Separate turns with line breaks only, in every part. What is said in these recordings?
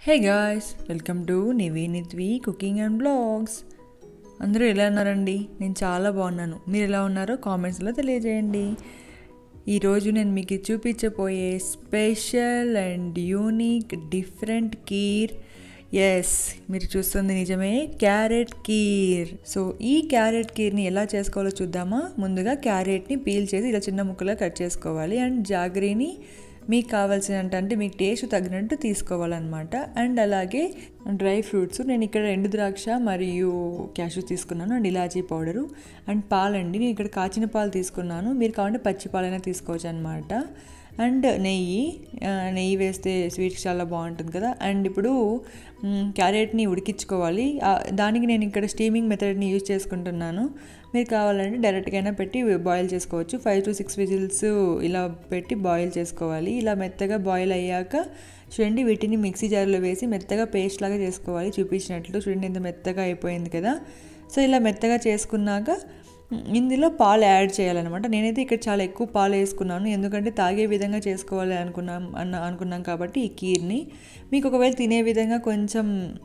hey guys welcome to నివీనిత్వి cooking and blogs అందరూ ఎలా ఉన్నారండి నేను చాలా బాగున్నాను మీరు ఎలా ఉన్నారో కామెంట్స్లో తెలియజేయండి ఈరోజు నేను మీకు చూపించబోయే special and unique different kheer yes మీరు చూస్తుంది నిజమే క్యారెట్ కీర్ సో ఈ క్యారెట్ కీర్ని ఎలా చేసుకోవాలో చూద్దామా ముందుగా క్యారెట్ని పీల్ చేసి ఇలా చిన్న ముక్కలుగా కట్ చేసుకోవాలి అండ్ జాగరీని మీకు కావాల్సినంత అంటే మీకు టేస్ట్ తగినట్టు తీసుకోవాలన్నమాట అండ్ అలాగే డ్రై ఫ్రూట్స్ నేను ఇక్కడ ఎండు ద్రాక్ష మరియు క్యాషూ తీసుకున్నాను అండ్ ఇలాచీ పౌడరు అండ్ పాలండి నేను ఇక్కడ కాచిన పాలు తీసుకున్నాను మీరు కావాలంటే పచ్చి పాలైనా తీసుకోవచ్చు అనమాట అండ్ నెయ్యి ఆ, నెయ్యి వేస్తే స్వీట్స్ చాలా బాగుంటుంది కదా అండ్ ఇప్పుడు మ్, క్యారెట్ని ఉడికించుకోవాలి ఆ, దానికి నేను ఇక్కడ స్టీమింగ్ మెథడ్ని యూజ్ చేసుకుంటున్నాను మీరు కావాలంటే డైరెక్ట్గా అయినా పెట్టి బాయిల్ చేసుకోవచ్చు ఫైవ్ టు సిక్స్ విజిల్స్ ఇలా పెట్టి బాయిల్ చేసుకోవాలి ఇలా మెత్తగా బాయిల్ అయ్యాక చూడండి వీటిని మిక్సీ జార్లో వేసి మెత్తగా పేస్ట్ లాగా చేసుకోవాలి చూపించినట్లు చూడండి ఎంత మెత్తగా అయిపోయింది కదా సో ఇలా మెత్తగా చేసుకున్నాక ఇందులో పాలు యాడ్ చేయాలన్నమాట నేనైతే ఇక్కడ చాలా ఎక్కువ పాలు వేసుకున్నాను ఎందుకంటే తాగే విధంగా చేసుకోవాలి అనుకున్నాం అన్న అనుకున్నాం కాబట్టి ఈ కీర్ని మీకు ఒకవేళ తినే విధంగా కొంచెం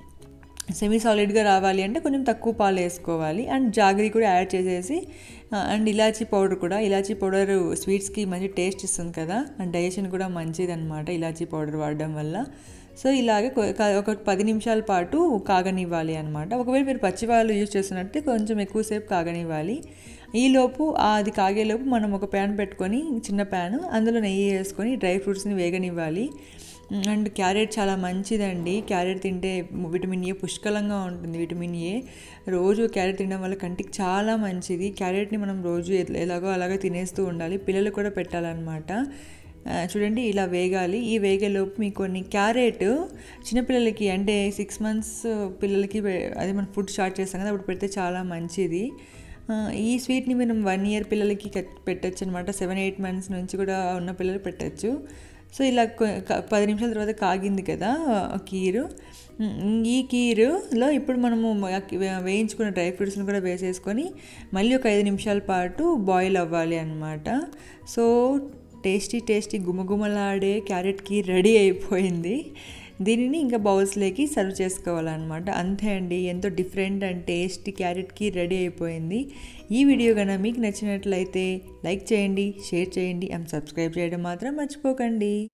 సెమీ సాలిడ్గా రావాలి అంటే కొంచెం తక్కువ పాలు వేసుకోవాలి అండ్ జాగరీ కూడా యాడ్ చేసేసి ఆ, అండ్ ఇలాచీ పౌడర్ కూడా ఇలాచీ పౌడర్ స్వీట్స్కి మంచి టేస్ట్ ఇస్తుంది కదా అండ్ డైజెషన్ కూడా మంచిది అనమాట ఇలాచీ పౌడర్ వాడడం వల్ల సో ఇలాగే కొ- క- ఒక పది నిమిషాల పాటు కాగనివ్వాలి అనమాట ఒకవేళ మీరు పచ్చివాళ్ళు యూజ్ చేస్తున్నట్టు కొంచెం ఎక్కువసేపు కాగనివ్వాలి ఈలోపు ఆ అది కాగేలోపు మనం ఒక ప్యాన్ పెట్టుకొని చిన్న ప్యాన్ అందులో నెయ్యి వేసుకొని డ్రై ఫ్రూట్స్ని వేగనివ్వాలి అండ్ క్యారెట్ చాలా మంచిదండి క్యారెట్ తింటే విటమిన్ ఏ పుష్కలంగా ఉంటుంది విటమిన్ ఏ రోజు క్యారెట్ తినడం వల్ల కంటికి చాలా మంచిది క్యారెట్ని మనం రోజు ఎట్ల- ఎలాగో అలాగే తినేస్తూ ఉండాలి పిల్లలు కూడా పెట్టాలన్నమాట ఆ, చూడండి ఇలా వేగాలి ఈ వేగేలోపు మీకు కొన్ని క్యారెట్ చిన్నపిల్లలకి అంటే సిక్స్ మంత్స్ పిల్లలకి పె- అది మనం ఫుడ్ స్టార్ట్ చేస్తాం కదా అప్పుడు పెడితే చాలా మంచిది ఆ, ఈ స్వీట్ని మనం వన్ ఇయర్ పిల్లలకి కట్- పెట్టొచ్చు అనమాట సెవెన్ ఎయిట్ మంత్స్ నుంచి కూడా ఉన్న పిల్లలు పెట్టచ్చు సో ఇలా కొ- క- పది నిమిషాల తర్వాత కాగింది కదా ఆ కీరు ఉమ్, ఈ కీరులో ఇప్పుడు మనము మ- వే- వేయించుకున్న డ్రై ఫ్రూట్స్ని కూడా వేసేసుకొని మళ్ళీ ఒక ఐదు నిమిషాల పాటు బాయిల్ అవ్వాలి అనమాట సో టేస్టీ టేస్టీ గుమగుమలాడే క్యారెట్ కీర్ రెడీ అయిపోయింది దీనిని ఇంకా బౌల్స్లోకి సర్వ్ చేసుకోవాలన్నమాట అంతే అండి ఎంతో డిఫరెంట్ అండ్ టేస్టీ క్యారెట్కి రెడీ అయిపోయింది ఈ వీడియో కనుక మీకు నచ్చినట్లయితే లైక్ చేయండి షేర్ చేయండి అండ్ సబ్స్క్రైబ్ చేయడం మాత్రం మర్చిపోకండి